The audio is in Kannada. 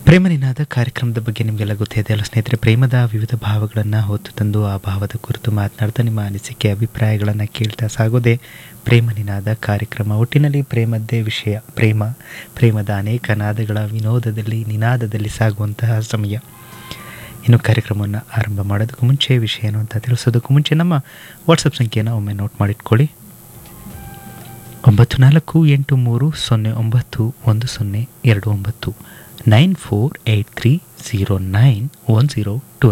ಪ್ರೇಮ ನಿನಾದ ಕಾರ್ಯಕ್ರಮದ ಬಗ್ಗೆ ನಿಮಗೆಲ್ಲ ಗೊತ್ತಿದೆ ಅಲ್ಲ ಸ್ನೇಹಿತರೆ ಪ್ರೇಮದ ವಿವಿಧ ಭಾವಗಳನ್ನು ಹೊತ್ತು ತಂದು ಆ ಭಾವದ ಕುರಿತು ಮಾತನಾಡ್ತಾ ನಿಮ್ಮ ಅನಿಸಿಕೆ ಅಭಿಪ್ರಾಯಗಳನ್ನು ಕೇಳ್ತಾ ಸಾಗೋದೇ ಪ್ರೇಮ ನಿನಾದ ಕಾರ್ಯಕ್ರಮ ಒಟ್ಟಿನಲ್ಲಿ ಪ್ರೇಮದ್ದೇ ವಿಷಯ ಪ್ರೇಮ ಪ್ರೇಮದ ಅನೇಕ ನಾದಗಳ ವಿನೋದದಲ್ಲಿ ನಿನಾದದಲ್ಲಿ ಸಾಗುವಂತಹ ಸಮಯ ಇನ್ನು ಕಾರ್ಯಕ್ರಮವನ್ನು ಆರಂಭ ಮಾಡೋದಕ್ಕೂ ಮುಂಚೆ ವಿಷಯ ಏನು ಅಂತ ತಿಳಿಸೋದಕ್ಕೂ ಮುಂಚೆ ನಮ್ಮ ವಾಟ್ಸಪ್ ಸಂಖ್ಯೆಯನ್ನು ಒಮ್ಮೆ ನೋಟ್ ಮಾಡಿಟ್ಕೊಳ್ಳಿ ಒಂಬತ್ತು ನಾಲ್ಕು ಎಂಟು ಮೂರು ಸೊನ್ನೆ ಒಂಬತ್ತು ಒಂದು ಸೊನ್ನೆ ಎರಡು ಒಂಬತ್ತು nine four eight three zero nine one zero to